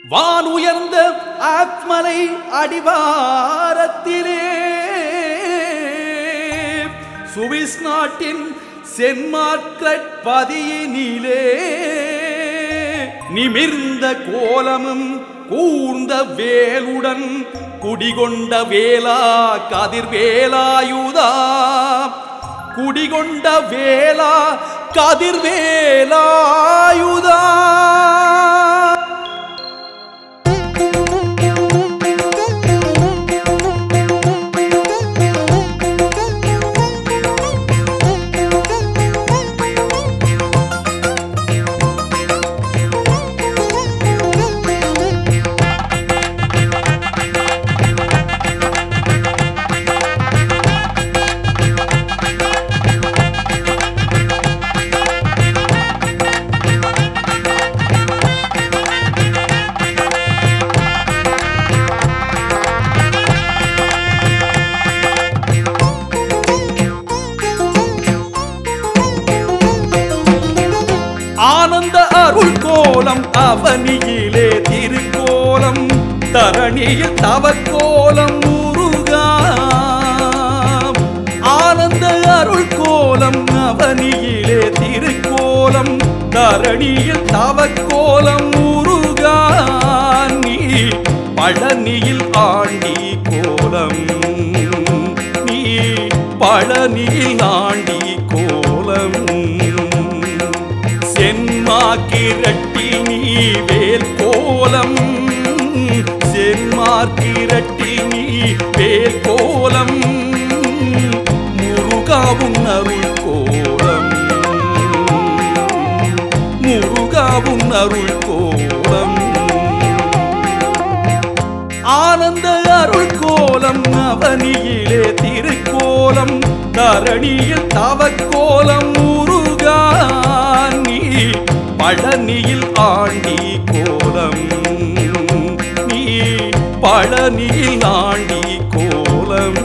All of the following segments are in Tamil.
வான் உயர்ந்த ஆத்மலை அடிவாரத்திலே சுவிஸ் நாட்டின் சென்மார்க்கட் பதியினிலே நிமிர்ந்த கோலமும் கூர்ந்த வேலுடன் குடிகொண்ட வேலா கதிர்வேலாயுதா குடிகொண்ட வேலா கதிர்வேலாயுதா ஆனந்த அருள் கோலம் அவனியிலே திருக்கோலம் தரணியில் தவக்கோலம் முருகா ஆனந்த அருள் கோலம் அவனியிலே திருக்கோலம் தரணியில் தவக்கோலம் முருகா நீ பழனியில் ஆண்டி கோலம் நீ பழனியில் ஆண்டி கோலம் சென்மாக்கிரட்டி நீ வேல் கோலம் சென்மாக்கிரட்டி நீ வேல் கோலம் முருகாவும் அருள் கோலம் முருகாவும் அருள் கோலம் ஆனந்த அருள் கோலம் அவனியிலே திருக்கோலம் தரணியில் தவக்கோலம் முருகா நீ பழனியில் ஆண்டி கோலம் நீ பழனியில் ஆண்டி கோலம்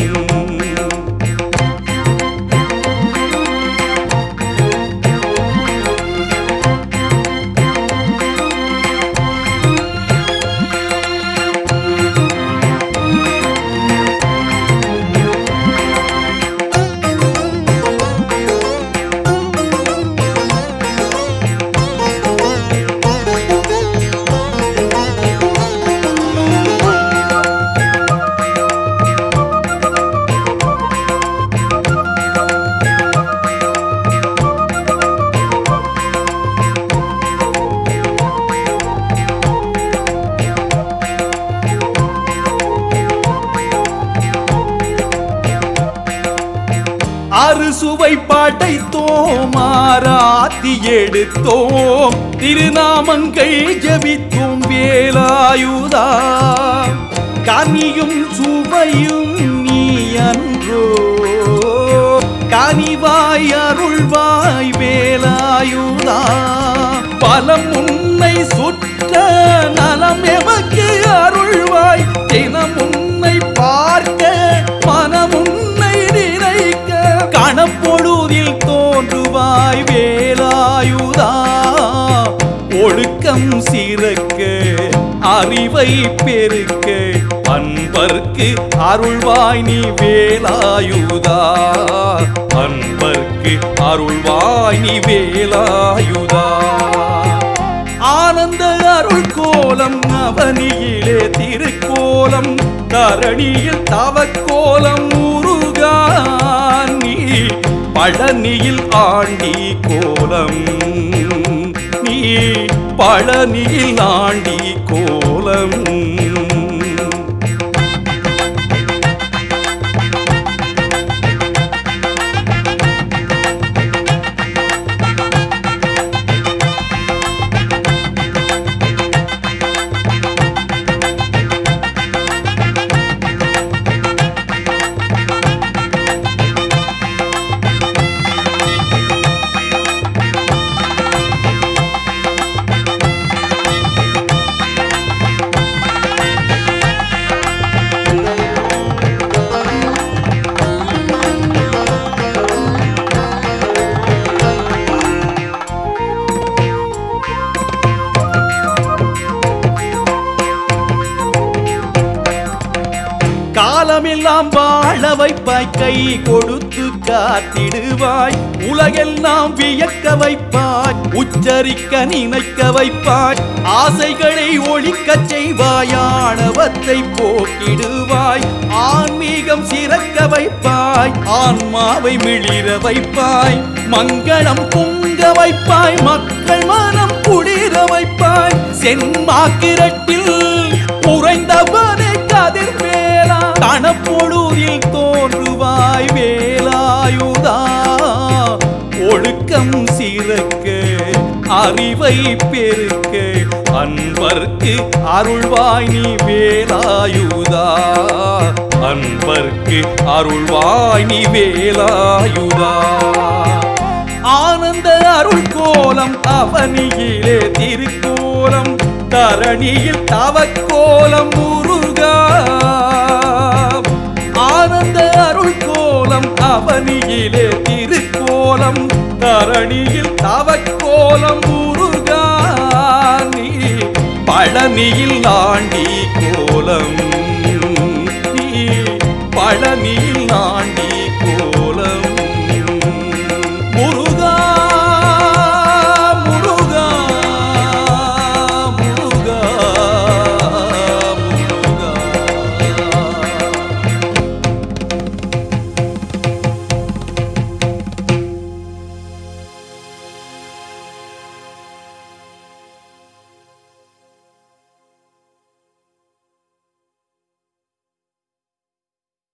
அறுசுவை படைத்தோம் ஆராத்தி எடுத்தோம் திருநாமங்கை ஜபித்தோம் வேலாயுதா கனியும் சுவையும் நீ அன்றோ கனிவாய் அருள்வாய் வேலாயுதா பலம் உன்னை சுற்ற நலம் எமக்கு அருள்வாய் தினம் உன்னை பார்க்க மனம் உன்னை நினைக்க கணப்பொழுதில் தோன்றுவாய் வேலாயுதா ஒழுக்கம் சிறக்க அறிவை பெருக்க அன்பர்க்கு அருள்வாய் நீ வேலாயுதா அன்பர்க்கு அருள்வாய் நீ வேலாயுதா ஆனந்த அருள் கோலம் அவனியிலே திருக்கோலம் தரணியில் தவக்கோலம் முருகா நீ பழனியில் ஆண்டி கோலம் நீ பழனியில் ஆண்டி கோலம் வாழ வைப்பாய் கை கொடுத்து காத்திடுவாய் உலகெல்லாம் வியக்க வைப்பாய் உச்சரிக்க நினைக்க வைப்பாய் ஆசைகளை ஒழிக்கச் செய்வாய் ஆணவத்தை போக்கிடுவாய் ஆன்மீகம் சிறக்க வைப்பாய் ஆன்மாவை மிளிர வைப்பாய் மங்களம் பொங்க வைப்பாய் மக்கள் மனம் குளிர வைப்பாய் சென்மாக்கிரட்டில் உறைந்தவனே கதிர் வேலா தனப்பொழுதில் தோன்றுவாய் வேலாயுதா ஒழுக்கம் சிறக்க அறிவை பெருக்க அன்பர்க்கு அருள்வாய் நீ வேலாயுதா அன்பர்க்கு அருள்வாய் நீ வேலாயுதா ஆனந்த அருள் கோலம் அவனியிலே திருக்கோலம் தரணியில் தவக்கோலம் முருகா ஆனந்த அருள் கோலம் அவனியிலே திருக்கோலம் தரணியில் தவக்கோலம் முருகா நீ பழனியில் ஆண்டி கோலம் நீ பழனியில் ஆண்டி